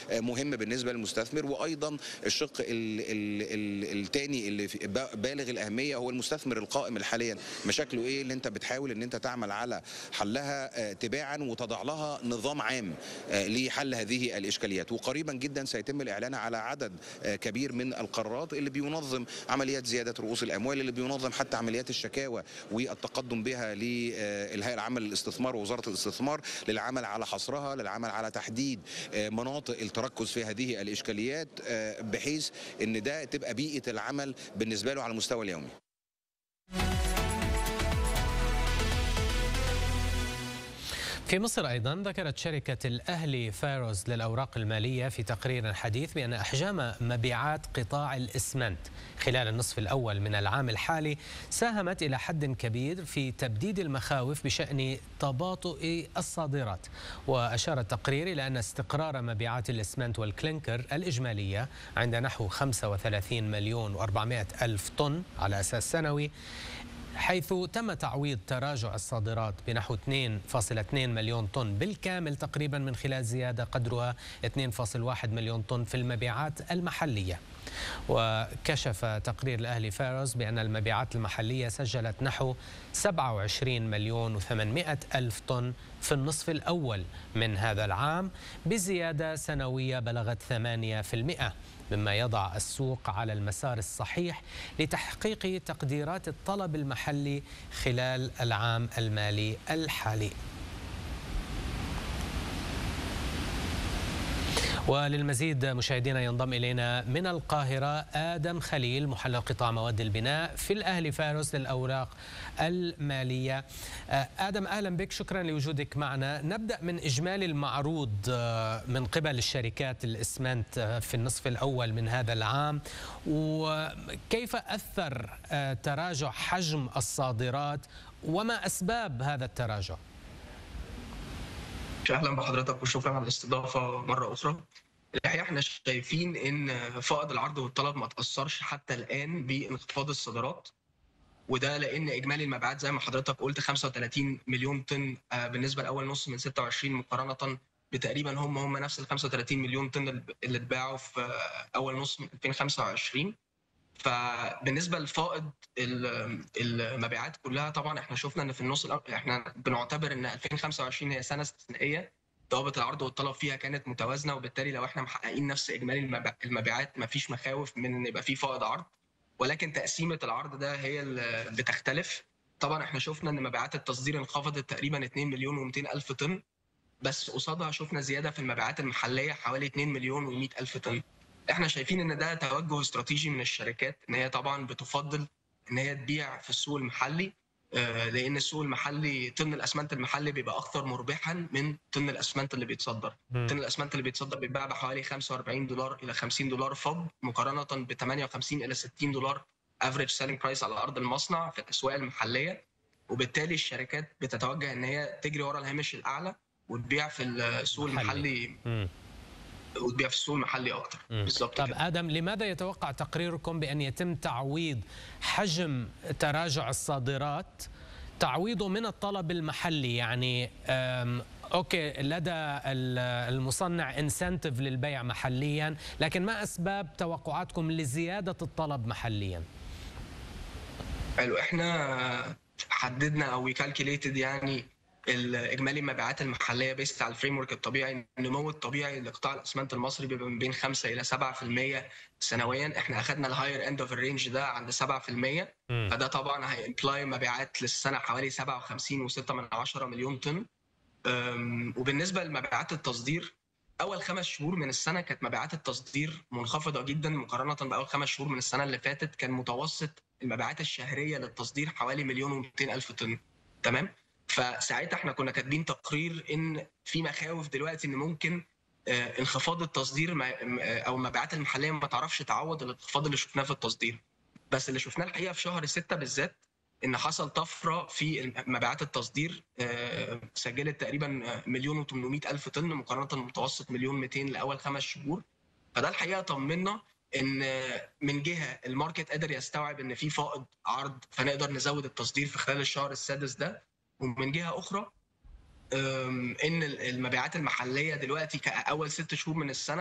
مهم بالنسبه للمستثمر وايضا الشق الثاني اللي في- با- بالغ الاهميه هو المستثمر القائم حاليا مشاكله ايه اللي انت بتحاول ان انت تعمل على حلها آه، تباعا وتضع لها نظام عام آه، لحل هذه الاشكاليات وقريبا جدا سيتم الاعلان على عدد آه، كبير من القرارات اللي بينظم عمليات زياده رؤوس الاموال اللي بينظم حتى عمليات الشكاوى والتقدم بها للهيئه العامه للاستثمار ووزاره الاستثمار للعمل على حصرها للعمل على تحديد آه، مناطق التركز في هذه الاشكاليات آه، بحيث ان ده تبقى بيئه العمل بالنسبه له على المستوى اليومي في مصر أيضا ذكرت شركة الأهلي فاروز للأوراق المالية في تقرير حديث بأن أحجام مبيعات قطاع الإسمنت خلال النصف الأول من العام الحالي ساهمت إلى حد كبير في تبديد المخاوف بشأن تباطؤ الصادرات وأشار التقرير إلى أن استقرار مبيعات الإسمنت والكلينكر الإجمالية عند نحو 35 مليون و400 ألف طن على أساس سنوي حيث تم تعويض تراجع الصادرات بنحو 2.2 مليون طن بالكامل تقريبا من خلال زيادة قدرها 2.1 مليون طن في المبيعات المحلية وكشف تقرير الأهلي فارس بأن المبيعات المحلية سجلت نحو 27 مليون و800 ألف طن في النصف الأول من هذا العام بزيادة سنوية بلغت 8% مما يضع السوق على المسار الصحيح لتحقيق تقديرات الطلب المحلي خلال العام المالي الحالي وللمزيد مشاهدينا ينضم إلينا من القاهرة آدم خليل محلل قطاع مواد البناء في الأهلي فارس للأوراق المالية آه، آدم أهلا بك شكرا لوجودك معنا نبدأ من إجمالي المعروض آه، من قبل الشركات الإسمنت آه، في النصف الأول من هذا العام وكيف أثر آه، تراجع حجم الصادرات وما أسباب هذا التراجع؟ اهلا بحضرتك وشكرا على الاستضافه مره اخرى الحقيقه احنا شايفين ان فائض العرض والطلب ما تاثرش حتى الان بانخفاض الصادرات وده لان اجمالي المبيعات زي ما حضرتك قلت 35 مليون طن آه، بالنسبه لاول نص من 26 مقارنه بتقريبا هم هم نفس ال 35 مليون طن اللي اتباعوا في آه، اول نص من 2025 فبالنسبه لفائض ال- المبيعات كلها طبعا احنا شفنا ان في النص الأول احنا بنعتبر ان 2025 هي سنه استثنائيه ضوابط العرض والطلب فيها كانت متوازنه وبالتالي لو احنا محققين نفس اجمالي المبيع- المبيعات مفيش مخاوف من ان يبقى في فائض عرض ولكن تقسيمه العرض ده هي اللي بتختلف طبعا احنا شفنا ان مبيعات التصدير انخفضت تقريبا 2 مليون و200 الف طن بس قصادها شفنا زياده في المبيعات المحليه حوالي 2 مليون و100 الف طن احنا شايفين ان ده توجه استراتيجي من الشركات ان هي طبعا بتفضل ان هي تبيع في السوق المحلي آه، لان السوق المحلي طن الاسمنت المحلي بيبقى اكثر مربحا من طن الاسمنت اللي بيتصدر طن الاسمنت اللي بيتصدر بيتباع بحوالي 45 دولار الى 50 دولار فض مقارنه ب 58 الى 60 دولار افريج سيلينج برايس على ارض المصنع في الاسواق المحليه وبالتالي الشركات بتتوجه ان هي تجري ورا الهامش الاعلى وتبيع في السوق محلي. المحلي مم. وتبيع في السوق المحلي اكتر مم. بالظبط طب كده. آدم لماذا يتوقع تقريركم بأن يتم تعويض حجم تراجع الصادرات تعويضه من الطلب المحلي يعني أم، اوكي لدى ال- المصنع انسنتيف للبيع محليا لكن ما اسباب توقعاتكم لزياده الطلب محليا حلو احنا حددنا او كالكوليتد يعني الاجمالي المبيعات المحليه بيست على الفريم ورك الطبيعي النمو الطبيعي لقطاع الاسمنت المصري بيبقى من بين 5 الى 7% سنويا احنا اخذنا الهاير اند اوف الرينج ده عند 7% مم. فده طبعا هيمبلاي مبيعات للسنه حوالي 57 و6 من 10 مليون طن أم، وبالنسبه لمبيعات التصدير اول خمس شهور من السنه كانت مبيعات التصدير منخفضه جدا مقارنه باول خمس شهور من السنه اللي فاتت كان متوسط المبيعات الشهريه للتصدير حوالي مليون و200 الف طن تمام فساعتها احنا كنا كاتبين تقرير ان في مخاوف دلوقتي ان ممكن آه، انخفاض التصدير ما- م- آه، او المبيعات المحليه ما تعرفش تعوض الانخفاض اللي شفناه في التصدير بس اللي شفناه الحقيقه في شهر ستة بالذات ان حصل طفره في مبيعات التصدير آه، سجلت تقريبا آه، مليون و800 الف طن مقارنه بمتوسط مليون 200 لاول خمس شهور فده الحقيقه طمنا ان آه، من جهه الماركت قادر يستوعب ان في فائض عرض فنقدر نزود التصدير في خلال الشهر السادس ده ومن جهه اخرى آم، ان المبيعات المحليه دلوقتي كاول ست شهور من السنه